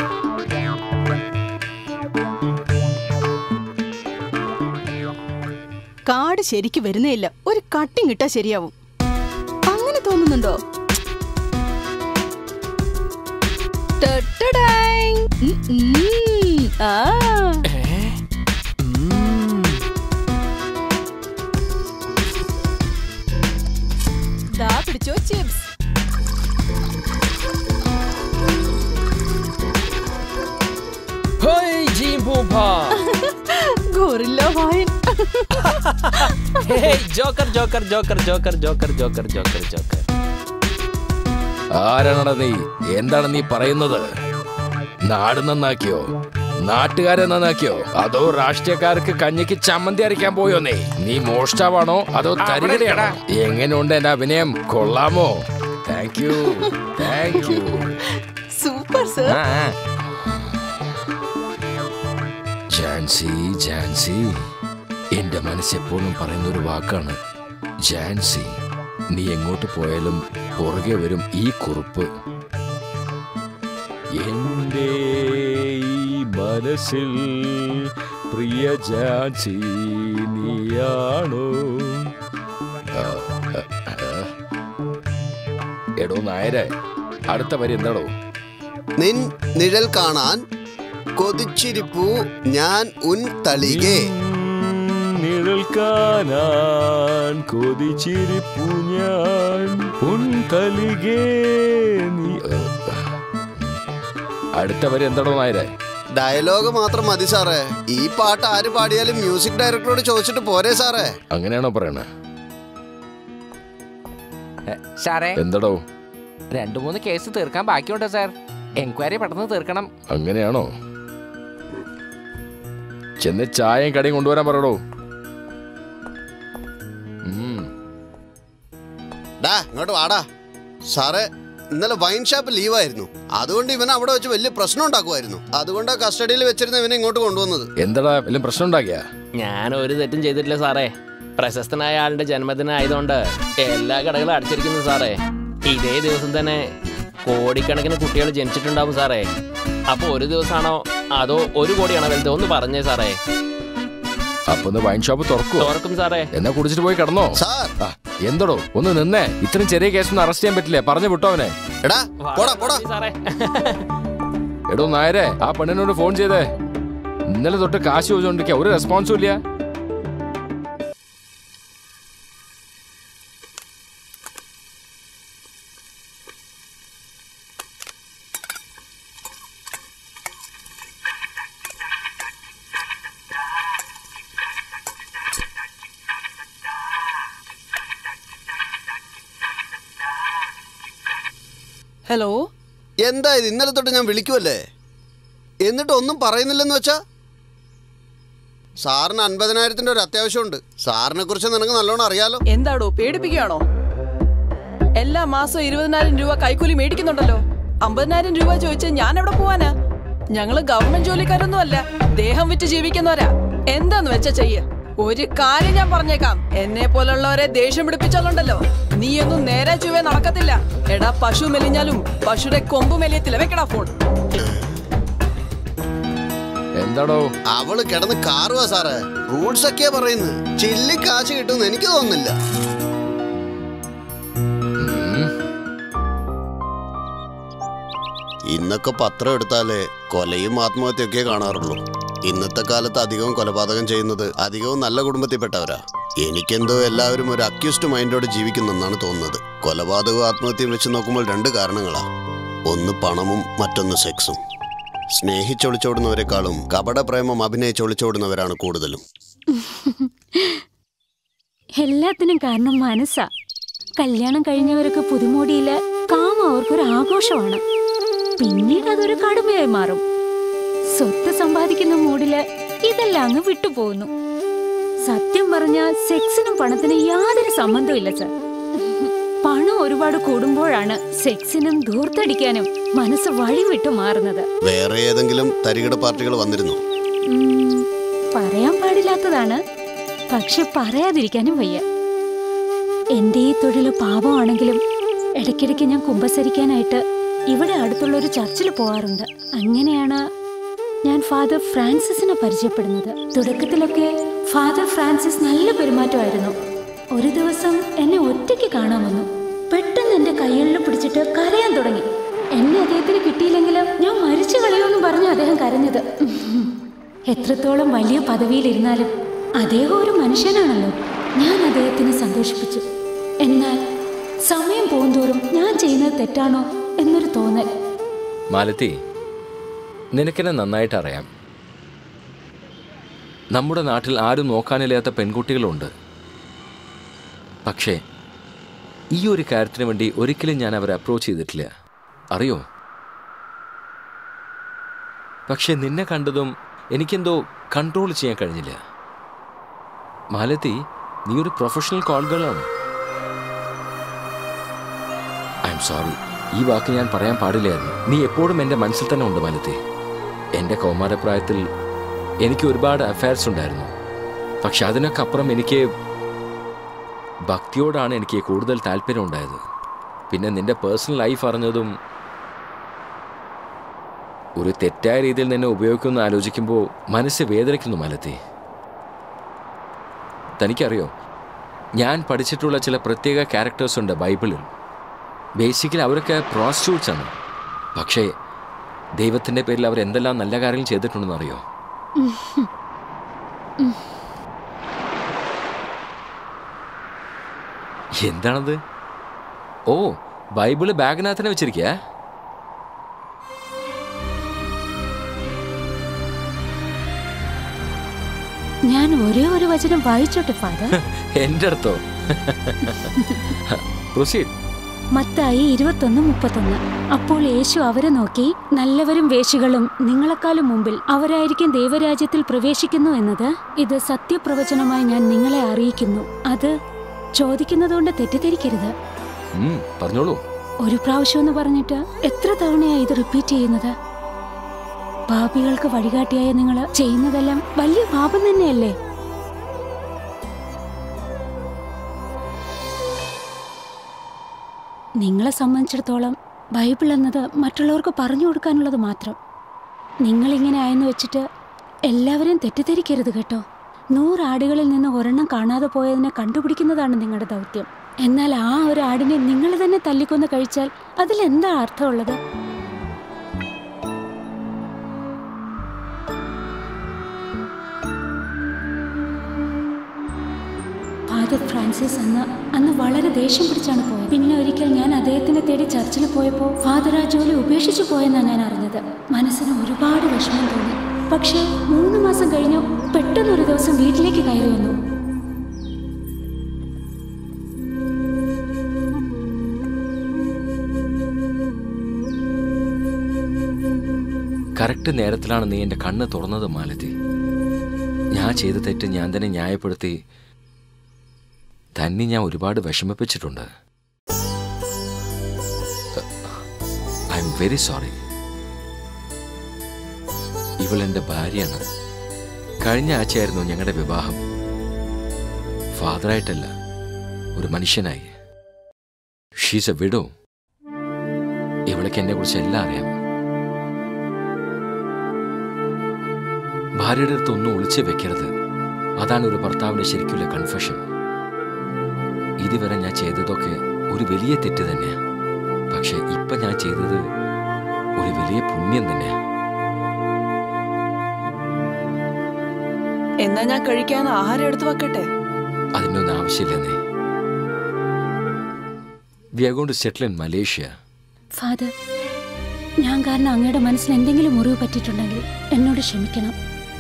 കാട് ശരിക്ക് വരുന്നേയില്ല ഒരു കട്ടിങ് ഇട്ടാ ശരിയാവും അങ്ങനെ തോന്നുന്നുണ്ടോ ടട്ടടായ്. ഉം, ഉം. ആ. ഏ? ഉം. ദാ പിടിച്ചോ ചിപ്സ് ഹോയ് ജീം പൂമ്പ. ഗോറില്ല വായൻ hey, joker joker joker joker joker joker joker joker ആരാണടാ നീ എന്താണ് നീ പറയുന്നത് നാട് നന്നാക്കിയോ നാട്ടുകാരെ നന്നാക്കിയോ അതോ രാഷ്ട്രീയക്കാർക്ക് കഞ്ഞിക്ക് ചമ്മന്തി അരയ്ക്കാൻ പോയോ നീ നീ മോഷ്ടാവാണോ അതോ തരികടയാണോ എങ്ങനെയുണ്ട് എന്റെ അഭിനയം കൊള്ളാമോ thank you thank you super sir Jancy Jancy എന്റെ മനസ്സെപ്പോഴും പറയുന്ന ഒരു വാക്കാണ് ജാൻസി നീ എങ്ങോട്ട് പോയാലും പുറകെ വരും ഈ കുറിപ്പ് എന്റെ ഈ മനസ്സിൽ പ്രിയ ജാൻസി നീയാണോ ആ, ആ, ആ. എടോ നായരെ അടുത്ത വരി എന്താടോ നിൻ നിഴൽ കാണാൻ കൊതിച്ചിരിപ്പു ഞാൻ ഉൻ തളികെ നിഴൽ കാണാൻ കൊതിച്ചിരിപ്പു ഞാൻ ഉൻ തലികേ നീ അടുത്ത വരി എന്താടോ നായരെ ഡയലോഗ് മാത്രം മതി സാറേ ഈ പാട്ട് ആര് പാടിയാലും മ്യൂസിക് ഡയറക്ടറോട് ചോദിച്ചിട്ട് പോരെ സാറേ അങ്ങനെയാണോ പറയണേ സാറേ എന്താടോ രണ്ടു മൂന്ന് കേസ് തീർക്കാൻ ബാക്കിയുണ്ട് സാർ എൻക്വയറി പെട്ടെന്ന് തീർക്കണം അങ്ങനെയാണോ ചെന്ന് ചായയും കടിയും കൊണ്ടുവരാൻ പറയടോ ഉം. ഡാ ഇങ്ങോട്ട് വാടാ സാറേ ഇന്നലെ വൈൻ ഷാപ്പ് ലീവായിരുന്നു അതുകൊണ്ട് ഇവൻ അവിടെ വെച്ച് വലിയ പ്രശ്നം ഉണ്ടാക്കുമായിരുന്നു അതുകൊണ്ട് കസ്റ്റഡിയിൽ വെച്ചിരുന്ന ഇവനെ ഇങ്ങോട്ട് കൊണ്ടുവന്നത് എന്താടാ വല്ലതും പ്രശ്നം ഉണ്ടാക്കിയാ ഞാൻ ഒരു തെറ്റും ചെയ്തിട്ടില്ല സാറേ പ്രശസ്തനായ ആളുടെ ജന്മദിനം ആയതുകൊണ്ട് എല്ലാ കടകളും അടച്ചിരിക്കുന്നു സാറേ ഇതേ ദിവസം തന്നെ കോടിക്കണക്കിന് കുട്ടികൾ ജനിച്ചിട്ടുണ്ടാവും സാറേ അപ്പൊ ഒരു ദിവസമാണോ അതോ ഒരു കോടിയാണോ വലുത് ഒന്ന് പറഞ്ഞേ സാറേ അപ്പൊ ഒന്ന് വൈൻ ഷോപ്പ് തുറക്കുവോ തുറക്കും സാറേ എന്നാ കുടിച്ചിട്ട് പോയി കിടന്നോ സാർ ആ, എന്തടോ ഒന്ന് നിന്നേ ഇത്രയും ചെറിയ കേസൊന്നും അറസ്റ്റ് ചെയ്യാൻ പറ്റില്ല പറഞ്ഞു വിട്ടോ അവനെ എടാ പോടാ പോടാ സാറേ എടോ നായരെ ആ പെണ്ണിനോട് ഫോൺ ചെയ്തേ ഇന്നലെ തൊട്ട് കാശ് ചോദിച്ചോണ്ടിരിക്കുക ഒരു റെസ്പോൺസും ഇല്ല ഹലോ എന്താ ഇത് ഇന്നലെ തൊട്ട് ഞാൻ വിളിക്കുമല്ലേ എന്നിട്ട് ഒന്നും പറയുന്നില്ലെന്ന് വെച്ചാ സാറിന് അൻപതിനായിരത്തിന്റെ ഒരു അത്യാവശ്യമുണ്ട് സാറിനെ കുറിച്ച് നിനക്ക് നല്ലോണം അറിയാലോ എന്താടോ പേടിപ്പിക്കുകയാണോ എല്ലാ മാസവും ഇരുപതിനായിരം രൂപ കൈക്കൂലി മേടിക്കുന്നുണ്ടല്ലോ അമ്പതിനായിരം രൂപ ചോദിച്ച് ഞാൻ എവിടെ പോവാനാ ഞങ്ങള് ഗവൺമെന്റ് ജോലിക്കാരൊന്നും അല്ല ദേഹം വിറ്റ് ജീവിക്കുന്നവരാ എന്താന്ന് വെച്ചാ ചെയ്യ ഒരു കാര്യം ഞാൻ പറഞ്ഞേക്കാം എന്നെ പോലുള്ളവരെ ദേഷ്യം പിടിപ്പിച്ചാലുണ്ടല്ലോ നീയൊന്നും നേരെ ചുവേ നടക്കത്തില്ല എടാ പശു മെലിഞ്ഞാലും പശുടെ കൊമ്പ് മെലിയത്തില്ല വെക്കടാ ഫോൺ എന്താടോ അവള് കിടന്ന് കാറുവാ സാറേ റൂൾസ് ഒക്കെയാ പറയുന്നത് ചില്ലി കാശ് കിട്ടുമെന്ന് എനിക്ക് തോന്നുന്നില്ല ഇന്നൊക്കെ പത്രം എടുത്താലേ കൊലയും ആത്മഹത്യയൊക്കെ കാണാറുള്ളൂ ഇന്നത്തെ കാലത്ത് അധികവും കൊലപാതകം ചെയ്യുന്നത് അധികവും നല്ല കുടുംബത്തിൽപ്പെട്ടവരാ എനിക്കെന്തോ എല്ലാവരും ഒരു അക്യൂസ്ഡ് മൈൻഡോടെ ജീവിക്കുന്നെന്നാണ് തോന്നുന്നത് കൊലപാതകവും ആത്മഹത്യയും വെച്ച് നോക്കുമ്പോൾ രണ്ട് കാരണങ്ങളാ ഒന്ന് പണമും മറ്റൊന്ന് സെക്സും സ്നേഹിച്ചൊളിച്ചോടുന്നവരെക്കാളും കപട പ്രേമം അഭിനയിച്ചൊളിച്ചോടുന്നവരാണ് കൂടുതലും എല്ലാത്തിനും കാരണം മനസ്സാ കല്യാണം കഴിഞ്ഞവർക്ക് പുതുമോടിയില് കാമം അവർക്കൊരു ആഘോഷമാണ് പിന്നീട് അതൊരു കടുമയായി മാറും സ്വത്ത് സമ്പാദിക്കുന്ന മൂഡില് ഇതെല്ലാം അങ്ങ് വിട്ടുപോകുന്നു സത്യം പറഞ്ഞ സെക്സിനും പണത്തിനും യാതൊരു സംബന്ധമില്ല സർ പണം ഒരുപാട് കൂടുമ്പോഴാണ് സെക്സിനും ധൂർത്തടിക്കാനും മനസ്സ് വഴിവിട്ടു മാറുന്നത് വേറെ ഏതെങ്കിലും തരികിട പാർട്ടികൾ വന്നിരുന്നു ഉം, പറയാൻ പാടില്ലാത്തതാണ് പക്ഷെ പറയാതിരിക്കാനും വയ്യ എന്റെ ഈ തൊഴിൽ പാപമാണെങ്കിലും ഇടയ്ക്കിടയ്ക്ക് ഞാൻ കുമ്പസരിക്കാനായിട്ട് ഇവിടെ അടുത്തുള്ള ഒരു ചർച്ചിൽ പോവാറുണ്ട് അങ്ങനെയാണ് ഞാൻ ഫാദർ ഫ്രാൻസിസിനെ പരിചയപ്പെടുന്നത് തുടക്കത്തിലൊക്കെ ഫാദർ ഫ്രാൻസിസ് നല്ല പെരുമാറ്റമായിരുന്നു ഒരു ദിവസം എന്നെ ഒറ്റയ്ക്ക് കാണാൻ വന്നു പെട്ടെന്ന് എന്റെ കയ്കളിൽ പിടിച്ചിട്ട് കരയാൻ തുടങ്ങി എന്നെ അദ്ദേഹത്തിന് കിട്ടിയില്ലെങ്കിലും ഞാൻ മരിച്ചു കളയുമെന്ന് പറഞ്ഞു അദ്ദേഹം കരഞ്ഞത് എത്രത്തോളം വലിയ പദവിയിലിരുന്നാലും അദ്ദേഹം ഒരു മനുഷ്യനാണല്ലോ ഞാൻ അദ്ദേഹത്തിനെ സന്തോഷിപ്പിച്ചു എന്നാൽ സമയം പോകുന്തോറും ഞാൻ ചെയ്യുന്നത് തെറ്റാണോ എന്നൊരു തോന്നൽ മാലതി നിനക്കെന്നെ നന്നായിട്ട് അറിയാം നമ്മുടെ നാട്ടിൽ ആരും നോക്കാനില്ലാത്ത പെൺകുട്ടികളുണ്ട് പക്ഷേ ഈ ഒരു കാര്യത്തിന് വേണ്ടി ഒരിക്കലും ഞാൻ അവരെ അപ്രോച്ച് ചെയ്തിട്ടില്ല അറിയോ പക്ഷെ നിന്നെ കണ്ടതും എനിക്കെന്തോ കൺട്രോൾ ചെയ്യാൻ കഴിഞ്ഞില്ല മാലതി നീ ഒരു പ്രൊഫഷണൽ കോൾ ഗേളാണ് ഐ എം സോറി ഈ വാക്ക് ഞാൻ പറയാൻ പാടില്ലായിരുന്നു നീ എപ്പോഴും എൻ്റെ മനസ്സിൽ തന്നെ ഉണ്ട് മാലതി എൻ്റെ കൗമാരപ്രായത്തിൽ എനിക്ക് ഒരുപാട് അഫയർസ് ഉണ്ടായിരുന്നു പക്ഷെ അതിനൊക്കെ അപ്പുറം എനിക്ക് ഭക്തിയോടാണ് എനിക്ക് കൂടുതൽ താല്പര്യം ഉണ്ടായത് പിന്നെ നിന്റെ പേഴ്സണൽ ലൈഫ് അറിഞ്ഞതും ഒരു തെറ്റായ രീതിയിൽ നിന്നെ ഉപയോഗിക്കുമെന്ന് ആലോചിക്കുമ്പോൾ മനസ്സ് വേദനിക്കുന്നു മലത്തി തനിക്കറിയോ ഞാൻ പഠിച്ചിട്ടുള്ള ചില പ്രത്യേക ക്യാരക്ടേഴ്സ് ഉണ്ട് ബൈബിളിൽ ബേസിക്കലി അവരൊക്കെ പ്രോസ്റ്റിറ്റ്യൂട്ട്സ് ആണ് പക്ഷേ ദൈവത്തിൻ്റെ പേരിൽ അവർ എന്തെല്ലാം നല്ല കാര്യങ്ങൾ ചെയ്തിട്ടുണ്ടെന്ന് അറിയോ എന്താണത് ഓ ബൈബിള് ബാഗിനകത്തന്നെ വെച്ചിരിക്കുക ഞാൻ ഒരേ ഒരു വചനം വായിച്ചോട്ടെ ഫാദർ എൻ്റെ അടുത്തോ പ്രൊസീഡ് മത്തായി ഇരുപത്തൊന്ന് മുപ്പത്തൊന്ന് അപ്പോൾ യേശു അവരെ നോക്കി നല്ലവരും വേശികളും നിങ്ങളെക്കാളും മുമ്പിൽ അവരായിരിക്കും ദൈവരാജ്യത്തിൽ പ്രവേശിക്കുന്നു എന്നത് ഇത് സത്യപ്രവചനമായി ഞാൻ നിങ്ങളെ അറിയിക്കുന്നു അത് ചോദിക്കുന്നതുകൊണ്ട് തെറ്റിദ്ധരിക്കരുത് ഉം, പറഞ്ഞോളൂ ഒരു പ്രാവശ്യം എന്ന് പറഞ്ഞിട്ട് എത്ര തവണയാ ഇത് റിപ്പീറ്റ് ചെയ്യുന്നത് പാപികൾക്ക് വഴികാട്ടിയായ നിങ്ങൾ ചെയ്യുന്നതെല്ലാം വലിയ പാപം തന്നെയല്ലേ നിങ്ങളെ സംബന്ധിച്ചിടത്തോളം ബൈബിൾ എന്നത് മറ്റുള്ളവർക്ക് പറഞ്ഞു കൊടുക്കാനുള്ളത് മാത്രം നിങ്ങളിങ്ങനെ ആയെന്ന് വെച്ചിട്ട് എല്ലാവരും തെറ്റിദ്ധരിക്കരുത് കേട്ടോ നൂറ് ആടുകളിൽ നിന്ന് ഒരെണ്ണം കാണാതെ പോയതിനെ കണ്ടുപിടിക്കുന്നതാണ് നിങ്ങളുടെ ദൗത്യം എന്നാൽ ആ ഒരു ആടിനെ നിങ്ങൾ തന്നെ തല്ലിക്കൊന്ന് കഴിച്ചാൽ അതിലെന്താ അർത്ഥമുള്ളത് ഫാദർ ഫ്രാൻസിസ് അന്ന് അന്ന് വളരെ ദേഷ്യം പിടിച്ചാണ് പോയത് പിന്നെ ഒരിക്കൽ ഞാൻ അദ്ദേഹത്തിനെ തേടി ചർച്ചിൽ പോയപ്പോൾ ഫാദർ ആ ജോലി ഉപേക്ഷിച്ചു പോയെന്നാണ് ഞാൻ അറിഞ്ഞത് മനസ്സിന് ഒരുപാട് വിഷമം തോന്നി പക്ഷേ മൂന്ന് മാസം കഴിഞ്ഞു പെട്ടെന്ന് ഒരു ദിവസം വീട്ടിലേക്ക് കയറി വന്നു കറക്റ്റ് നേരത്തിലാണ് നീ എൻ്റെ കണ്ണ് തുറന്നത് മാലതി ഞാൻ ചെയ്ത തെറ്റ് ഞാൻ തന്നെ ന്യായപ്പെടുത്തി തന്നെ ഞാൻ ഒരുപാട് വിഷമിപ്പിച്ചിട്ടുണ്ട് ഐ എം വെരി സോറി ഇവൾ എൻ്റെ ഭാര്യയാണ് കഴിഞ്ഞ ആഴ്ചയായിരുന്നു ഞങ്ങളുടെ വിവാഹം ഫാദറായിട്ടല്ല ഒരു മനുഷ്യനായി ഷീസ് എ വിഡോ ഇവൾക്ക് എന്നെ കുറിച്ച് എല്ലാം അറിയാം ഭാര്യയുടെ അടുത്ത് ഒന്നും ഒളിച്ചു വെക്കരുത് അതാണ് ഒരു ഭർത്താവിന്റെ ശരിക്കുള്ള കൺഫെഷൻ ഇതുവരെ ഞാൻ ചെയ്തതൊക്കെ ഒരു വലിയ തെറ്റ് തന്നെയാ പക്ഷെ ഇപ്പൊ ഞാൻ ചെയ്തത് ഒരു വലിയ പുണ്യം തന്നെയാ എന്നാ ഞാൻ കഴിക്കാൻ ആഹാരം എടുത്തു വെക്കട്ടെ അതിൻ്റെ ഒന്നും ആവശ്യമില്ലെന്നേ we are gonna settle in Malaysia father ഞാൻ കാരണം അങ്ങയുടെ മനസ്സിൽ എന്തെങ്കിലും മുറിവ് പറ്റിയിട്ടുണ്ടെങ്കിൽ എന്നോട് ക്ഷമിക്കണം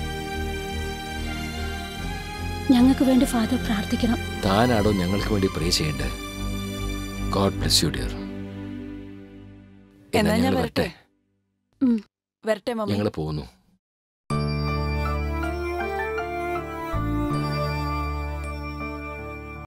ഞങ്ങൾക്ക് വേണ്ടി ഫാദർ പ്രാർത്ഥിക്കണം താനാടോ ഞങ്ങൾക്ക് വേണ്ടി പ്രേ ചെയ്യേണ്ടത് ഗോഡ് ബ്ലെസ് യു ഡിയർ എന്നാ ഞാൻ വരട്ടെ ഉം. വരട്ടെ മമ്മി ഞങ്ങൾ പോകുന്നു